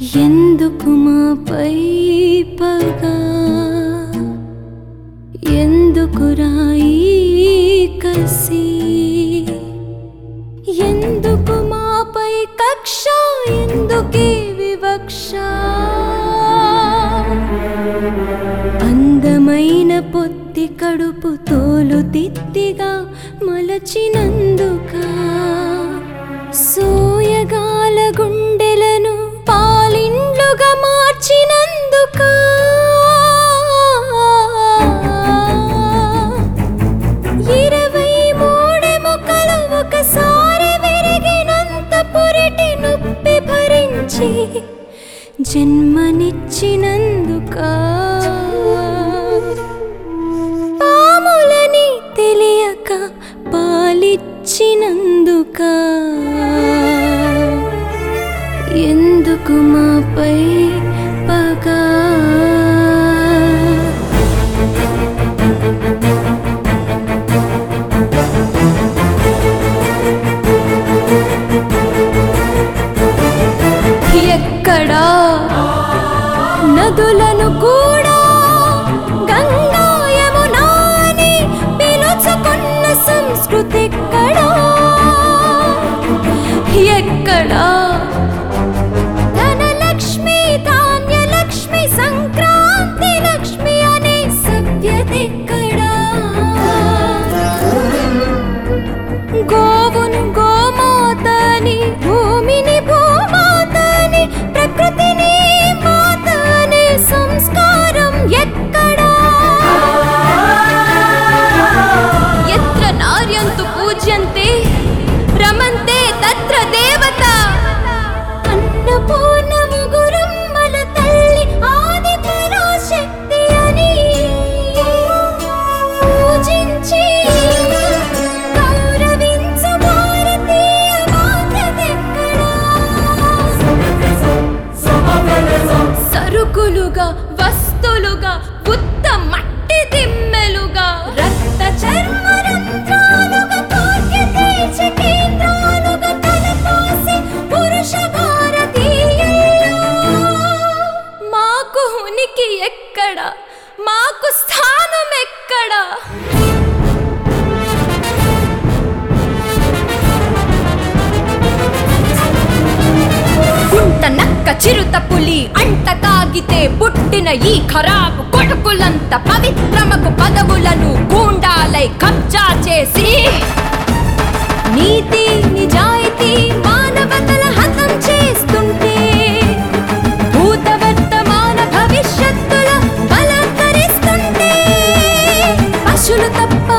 ఎందుకు మాపై పగా ఎందుకు రాయి కసి ఎందుకు మాపై కక్ష ఎందుకే వివక్ష అందమైన పొత్తి కడుపు తోలు తిత్తిగా మలచినందుక సోయగాల గుండెలను పాలిండ్లుగా మార్చినందుక ఇరవై మూడెముకలు ఒకసారి విరిగినంత పురిటి నొప్పి భరించి జన్మనిచ్చినందుక పాములని తెలియక పాలిచ్చినందుక ఎందుకు మాపై పగా ఎక్కడా నదులను కూడా గంగా యమునా అని పిలుచుకున్న సంస్కృతి ఎక్కడా ఎక్కడా ధనలక్ష్మి ధాన్యలక్ష్మి సంక్రాంతి లక్ష్మి అనే సభ్యత ఎక్కడా గోవును గోమాతని భూమిని భూమాతని ప్రకృతిని మాతని సంస్కారం ఎక్కడా ఎత్ర నార్యంతు పూజ్యంతే రమంతే తత్ర దేవత అన్నపూర్ణము గురమ్మల తల్లి ఆది పరాశక్తి అని పూజించి గౌరవించు భారతీయ మాతదెక్కడా సరుకులుగా వస్తులుగా ఉత్త మట్టి దిమ్మెలుగా రక్త చర్మ రంధ్రాలుగా కోర్కె తీర్చి కేంద్రాలుగా తలపోసి పురుష భారతీయుల్లో మాకు ఉనికి ఎక్కడ మాకు స్థానం ఎక్కడ కుంట నక్క చిరుత పులి అంట కాగితే పుట్టిన ఈ ఖరాబు కొడుకులంత పవిత్రమకు పదవులను గూండాలై కబ్జా చేసి నీతి నిజాయితీ మానవతల హతం చేస్తుంటే భూత వర్తమాన భవిష్యత్తుల బలాత్కరిస్తుంటే పశులు తప్ప